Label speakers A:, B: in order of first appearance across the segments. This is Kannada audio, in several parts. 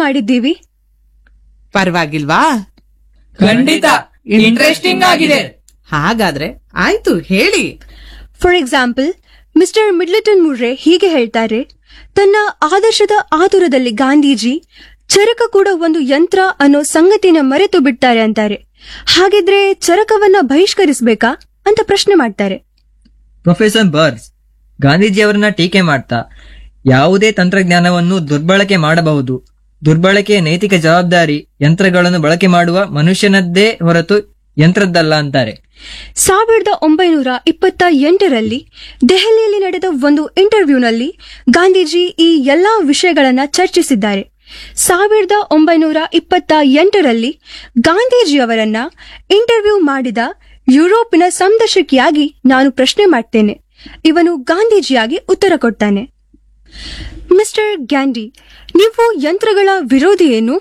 A: ಮಾಡಿದ್ದೀವಿ
B: ಪರವಾಗಿಲ್ವಾ
C: ಖಂಡಿತ ಇಂಟ್ರೆಸ್ಟಿಂಗ್ ಆಗಿದೆ
B: ಹಾಗಾದ್ರೆ ಆಯ್ತು ಹೇಳಿ
A: for example mister Middleton Murray ಹೀಗೆ ಹೇಳ್ತಾರೆ ತನ್ನ ಆದರ್ಶದ ಆತುರದಲ್ಲಿ ಗಾಂಧೀಜಿ ಚರಕ ಕೂಡ ಒಂದು ಯಂತ್ರ ಅನ್ನೋ ಸಂಗತಿನ ಮರೆತು ಬಿಡ್ತಾರೆ ಅಂತಾರೆ ಹಾಗಿದ್ರೆ ಚರಕವನ್ನ ಬಹಿಷ್ಕರಿಸಬೇಕಾ ಅಂತ ಪ್ರಶ್ನೆ ಮಾಡ್ತಾರೆ
D: ಪ್ರೊಫೆಸರ್ ಬರ್ಸ್ ಗಾಂಧೀಜಿಯವರನ್ನ ಟೀಕೆ ಮಾಡ್ತಾ ಯಾವುದೇ ತಂತ್ರಜ್ಞಾನವನ್ನು ದುರ್ಬಳಕೆ ಮಾಡಬಹುದು ದುರ್ಬಳಕೆಯ ನೈತಿಕ ಜವಾಬ್ದಾರಿ ಯಂತ್ರಗಳನ್ನು ಬಳಕೆ ಮಾಡುವ ಮನುಷ್ಯನದ್ದೇ ಹೊರತು ಯಂತ್ರದ್ದಲ್ಲ ಅಂತಾರೆ
A: ಸಾವಿರದ ಒಂಬೈನೂರ ಇಪ್ಪತ್ತ ಎಂಟರಲ್ಲಿ ದೆಹಲಿಯಲ್ಲಿ ನಡೆದ ಒಂದು ಇಂಟರ್ವ್ಯೂನಲ್ಲಿ ಗಾಂಧೀಜಿ ಈ ಎಲ್ಲಾ ವಿಷಯಗಳನ್ನ ಚರ್ಚಿಸಿದ್ದಾರೆ ಸಾವಿರದ ಒಂಬೈನೂರ ಇಪ್ಪತ್ತ ಎಂಟರಲ್ಲಿ ಗಾಂಧೀಜಿಯವರನ್ನ ಇಂಟರ್ವ್ಯೂ ಮಾಡಿದ ಯುರೋಪಿನ ಸಂದರ್ಶಕಿಯಾಗಿ ನಾನು ಪ್ರಶ್ನೆ ಮಾಡ್ತೇನೆ ಇವನು ಗಾಂಧೀಜಿಯಾಗಿ ಉತ್ತರ ಕೊಡ್ತಾನೆ ಮಿಸ್ಟರ್ ಗ್ಯಾಂಡಿ ನೀವು ಯಂತ್ರಗಳ ವಿರೋಧಿ ಏನು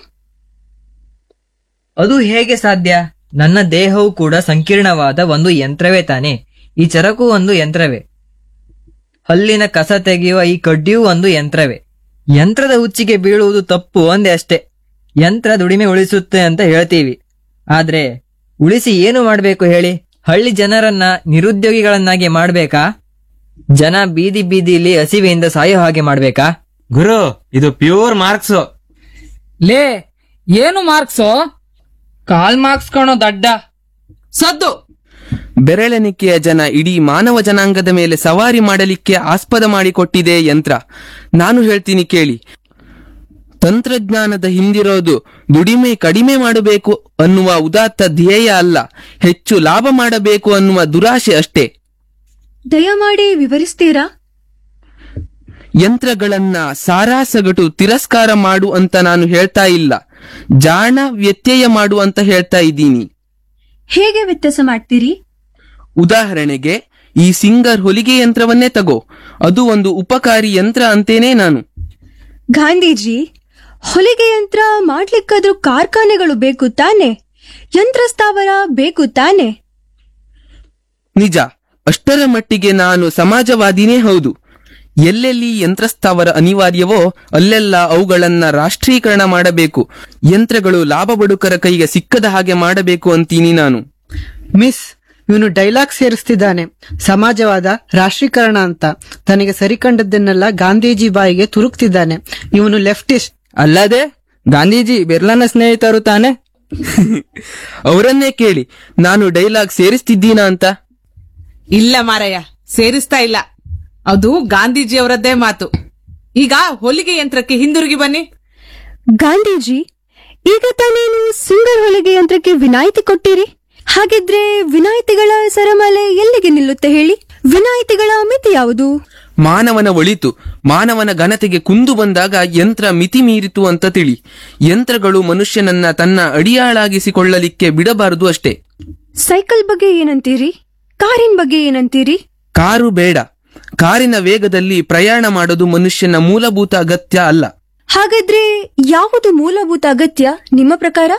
D: ಅದು ಹೇಗೆ ಸಾಧ್ಯ ನನ್ನ ದೇಹವು ಕೂಡ ಸಂಕೀರ್ಣವಾದ ಒಂದು ಯಂತ್ರವೇ ತಾನೆ ಈ ಚರಕು ಒಂದು ಯಂತ್ರವೇ ಹಲ್ಲಿನ ಕಸ ತೆಗೆಯುವ ಈ ಕಡ್ಡಿಯೂ ಒಂದು ಯಂತ್ರವೇ ಯಂತ್ರದ ಹುಚ್ಚಿಗೆ ಬೀಳುವುದು ತಪ್ಪು ಒಂದೇ ಅಷ್ಟೇ ಯಂತ್ರ ದುಡಿಮೆ ಉಳಿಸುತ್ತೆ ಅಂತ ಹೇಳ್ತೀವಿ ಆದ್ರೆ ಉಳಿಸಿ ಏನು ಮಾಡ್ಬೇಕು ಹೇಳಿ ಹಳ್ಳಿ ಜನರನ್ನ ನಿರುದ್ಯೋಗಿಗಳನ್ನಾಗಿ ಮಾಡ್ಬೇಕಾ ಜನ ಬೀದಿ ಬೀದಿಲಿ ಹಸಿವೆಯಿಂದ ಸಾಯೋ ಹಾಗೆ ಮಾಡ್ಬೇಕಾ
E: ಗುರು ಇದು ಪ್ಯೂರ್ ಮಾರ್ಕ್ಸ್
C: ಲೇ ಏನು ಮಾರ್ಕ್ಸು ಕಾಲ್ ಮಾರ್ಕ್ಸ್ ಕಣೋ ದಡ್ಡ
B: ಸದ್ದು
F: ಬೆರಳೆಣಿಕೆಯ ಜನ ಇಡೀ ಮಾನವ ಜನಾಂಗದ ಮೇಲೆ ಸವಾರಿ ಮಾಡಲಿಕ್ಕೆ ಆಸ್ಪದ ಮಾಡಿಕೊಟ್ಟಿದೆ ಯಂತ್ರ ನಾನು ಹೇಳ್ತೀನಿ ಕೇಳಿ ತಂತ್ರಜ್ಞಾನದ ಹಿಂದಿರೋದು ದುಡಿಮೆ ಕಡಿಮೆ ಮಾಡಬೇಕು ಅನ್ನುವ ಉದಾತ್ತ ಧ್ಯೇಯ ಅಲ್ಲ ಹೆಚ್ಚು ಲಾಭ ಮಾಡಬೇಕು ಅನ್ನುವ ದುರಾಶೆ ಅಷ್ಟೇ
A: ದಯಮಾಡಿ ವಿವರಿಸ್ತೀರಾ
F: ಯಂತ್ರಗಳನ್ನ ಸಾರಾಸಗಟು ತಿರಸ್ಕಾರ ಮಾಡು ಅಂತ ನಾನು ಹೇಳ್ತಾ ಇಲ್ಲ ಜಾಣ ವ್ಯತ್ಯಯ ಮಾಡು ಅಂತ ಹೇಳ್ತಾ ಇದ್ದೀನಿ
A: ಹೇಗೆ ವ್ಯತ್ಯಾಸ ಮಾಡ್ತೀರಿ
F: ಉದಾಹರಣೆಗೆ ಈ ಸಿಂಗರ್ ಹೊಲಿಗೆ ಯಂತ್ರವನ್ನೇ ತಗೋ ಅದು ಒಂದು ಉಪಕಾರಿ ಯಂತ್ರ ಅಂತೇನೆ ನಾನು
A: ಗಾಂಧೀಜಿ ಹೊಲಿಗೆ ಯಂತ್ರ ಮಾಡ್ಲಿಕ್ಕಾದ್ರೂ ಕಾರ್ಖಾನೆಗಳು ಬೇಕು ತಾನೆ ಯಂತ್ರ ಸ್ಥಾವರ ಬೇಕು ತಾನೆ
F: ನಿಜ ಅಷ್ಟರ ಮಟ್ಟಿಗೆ ನಾನು ಸಮಾಜವಾದಿನೇ ಹೌದು ಎಲ್ಲೆಲ್ಲಿ ಯಂತ್ರಸ್ಥಾವರ ಅನಿವಾರ್ಯವೋ ಅಲ್ಲೆಲ್ಲ ಅವುಗಳನ್ನ ರಾಷ್ಟ್ರೀಕರಣ ಮಾಡಬೇಕು ಯಂತ್ರಗಳು ಲಾಭ ಬಡುಕರ ಕೈಗೆ ಸಿಕ್ಕದ ಹಾಗೆ ಮಾಡಬೇಕು ಅಂತೀನಿ ನಾನು
G: ಮಿಸ್ ಇವನು ಡೈಲಾಗ್ ಸೇರಿಸ್ತಿದ್ದಾನೆ ಸಮಾಜವಾದ ರಾಷ್ಟ್ರೀಕರಣ ಅಂತ ತನಗೆ ಸರಿಕಂಡದ್ದನ್ನೆಲ್ಲ ಗಾಂಧೀಜಿ ಬಾಯಿಗೆ ತುರುಕ್ತಿದ್ದಾನೆ ಇವನು ಲೆಫ್ಟಿಸ್ಟ್
D: ಅಲ್ಲದೆ ಗಾಂಧೀಜಿ ಬಿರ್ಲಾನ ಸ್ನೇಹಿತರು ತಾನೆ
F: ಅವರನ್ನೇ ಕೇಳಿ ನಾನು ಡೈಲಾಗ್ ಸೇರಿಸ್ತಿದ್ದೀನಾ ಅಂತ
B: ಇಲ್ಲ ಮಾರಯ್ಯ ಸೇರಿಸ್ತಾ ಇಲ್ಲ ಅದು ಗಾಂಧೀಜಿಯವರದ್ದೇ ಮಾತು ಈಗ ಹೊಲಿಗೆ ಯಂತ್ರಕ್ಕೆ ಹಿಂದಿರುಗಿ ಬನ್ನಿ
A: ಗಾಂಧೀಜಿ ಈಗ ತಾನೇನು ಸಿಂಗರ್ ಹೊಲಿಗೆ ಯಂತ್ರಕ್ಕೆ ವಿನಾಯಿತಿ ಕೊಟ್ಟಿರಿ ಹಾಗಿದ್ರೆ ವಿನಾಯಿತಿಗಳ ಸರಮಾಲೆ ಎಲ್ಲಿಗೆ ನಿಲ್ಲುತ್ತೆ ಹೇಳಿ ವಿನಾಯಿತಿಗಳ ಮಿತಿ ಯಾವುದು
F: ಮಾನವನ ಒಳಿತು ಮಾನವನ ಘನತೆಗೆ ಕುಂದು ಬಂದಾಗ ಯಂತ್ರ ಮಿತಿ ಮೀರಿತು ಅಂತ ತಿಳಿ ಯಂತ್ರಗಳು ಮನುಷ್ಯನನ್ನ ತನ್ನ ಅಡಿಯಾಳಾಗಿಸಿಕೊಳ್ಳಲಿಕ್ಕೆ ಬಿಡಬಾರದು ಅಷ್ಟೇ
A: ಸೈಕಲ್ ಬಗ್ಗೆ ಏನಂತೀರಿ ಕಾರಿನ ಬಗ್ಗೆ ಏನಂತೀರಿ
F: ಕಾರು ಬೇಡ ಕಾರಿನ ವೇಗದಲ್ಲಿ ಪ್ರಯಾಣ ಮಾಡೋದು ಮನುಷ್ಯನ ಮೂಲಭೂತ ಅಗತ್ಯ ಅಲ್ಲ
A: ಹಾಗಾದ್ರೆ ಯಾವುದು ಮೂಲಭೂತ ಅಗತ್ಯ ನಿಮ್ಮ ಪ್ರಕಾರ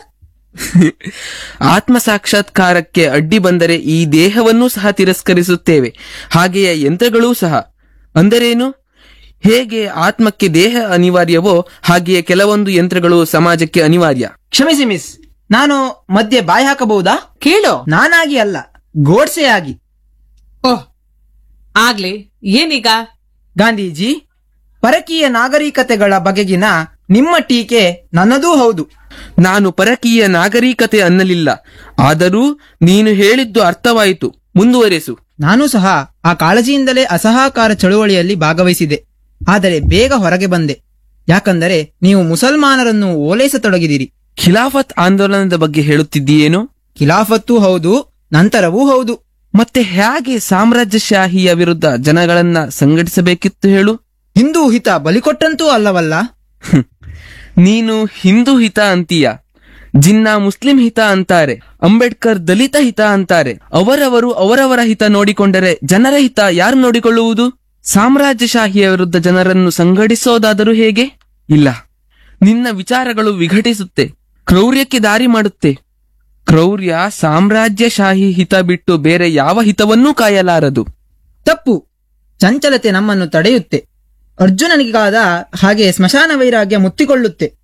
F: ಆತ್ಮ ಸಾಕ್ಷಾತ್ಕಾರಕ್ಕೆ ಅಡ್ಡಿ ಬಂದರೆ ಈ ದೇಹವನ್ನೂ ಸಹ ತಿರಸ್ಕರಿಸುತ್ತೇವೆ ಹಾಗೆಯೇ ಯಂತ್ರಗಳೂ ಸಹ ಅಂದರೇನು ಹೇಗೆ ಆತ್ಮಕ್ಕೆ ದೇಹ ಅನಿವಾರ್ಯವೋ ಹಾಗೆಯೇ ಕೆಲವೊಂದು ಯಂತ್ರಗಳು ಸಮಾಜಕ್ಕೆ ಅನಿವಾರ್ಯ
H: ಕ್ಷಮಿಸಿ ಮಿಸ್ ನಾನು ಮಧ್ಯೆ ಬಾಯಿ ಹಾಕಬಹುದಾ
B: ಕೇಳು
H: ನಾನಾಗಿ ಅಲ್ಲ ಗೋಡ್ಸೆ ಆಗಿ
B: ಓಹ್ ಆಗ್ಲಿ ಏನೀಗ
H: ಗಾಂಧೀಜಿ ಪರಕೀಯ ನಾಗರಿಕತೆಗಳ ಬಗೆಗಿನ ನಿಮ್ಮ ಟೀಕೆ ನನ್ನದೂ ಹೌದು
F: ನಾನು ಪರಕೀಯ ನಾಗರಿಕತೆ ಅನ್ನಲಿಲ್ಲ ಆದರೂ ನೀನು ಹೇಳಿದ್ದು ಅರ್ಥವಾಯಿತು ಮುಂದುವರೆಸು
H: ನಾನು ಸಹ ಆ ಕಾಳಜಿಯಿಂದಲೇ ಅಸಹಕಾರ ಚಳುವಳಿಯಲ್ಲಿ ಭಾಗವಹಿಸಿದೆ ಆದರೆ ಬೇಗ ಹೊರಗೆ ಬಂದೆ ಯಾಕಂದರೆ ನೀವು ಮುಸಲ್ಮಾನರನ್ನು ಓಲೈಸತೊಡಗಿದಿರಿ
F: ಖಿಲಾಫತ್ ಆಂದೋಲನದ ಬಗ್ಗೆ ಹೇಳುತ್ತಿದ್ದೀಯೇನು
H: ಖಿಲಾಫತ್ತೂ ಹೌದು ನಂತರವೂ ಹೌದು
F: ಮತ್ತೆ ಹೇಗೆ ಸಾಮ್ರಾಜ್ಯಶಾಹಿಯ ವಿರುದ್ಧ ಜನಗಳನ್ನ ಸಂಘಟಿಸಬೇಕಿತ್ತು ಹೇಳು
H: ಹಿಂದೂ ಹಿತ ಬಲಿಕೊಟ್ಟಂತೂ ಅಲ್ಲವಲ್ಲ
F: ಹ್ಮ್. ನೀನು ಹಿಂದೂ ಹಿತ ಅಂತೀಯ ಜಿನ್ನಾ ಮುಸ್ಲಿಂ ಹಿತ ಅಂತಾರೆ ಅಂಬೇಡ್ಕರ್ ದಲಿತ ಹಿತ ಅಂತಾರೆ ಅವರವರು ಅವರವರ ಹಿತ ನೋಡಿಕೊಂಡರೆ ಜನರ ಹಿತ ಯಾರು ನೋಡಿಕೊಳ್ಳುವುದು ಸಾಮ್ರಾಜ್ಯಶಾಹಿಯ ವಿರುದ್ಧ ಜನರನ್ನು ಸಂಘಟಿಸೋದಾದರೂ ಹೇಗೆ ಇಲ್ಲ ನಿನ್ನ ವಿಚಾರಗಳು ವಿಘಟಿಸುತ್ತೆ ಕ್ರೌರ್ಯಕ್ಕೆ ದಾರಿ ಮಾಡುತ್ತೆ ಕ್ರೌರ್ಯ ಸಾಮ್ರಾಜ್ಯಶಾಹಿ ಹಿತ ಬಿಟ್ಟು ಬೇರೆ ಯಾವ ಹಿತವನ್ನೂ ಕಾಯಲಾರದು
H: ತಪ್ಪು ಚಂಚಲತೆ ನಮ್ಮನ್ನು ತಡೆಯುತ್ತೆ ಅರ್ಜುನನಿಗಾದ ಹಾಗೆ ಸ್ಮಶಾನ ವೈರಾಗ್ಯ ಮುತ್ತಿಕೊಳ್ಳುತ್ತೆ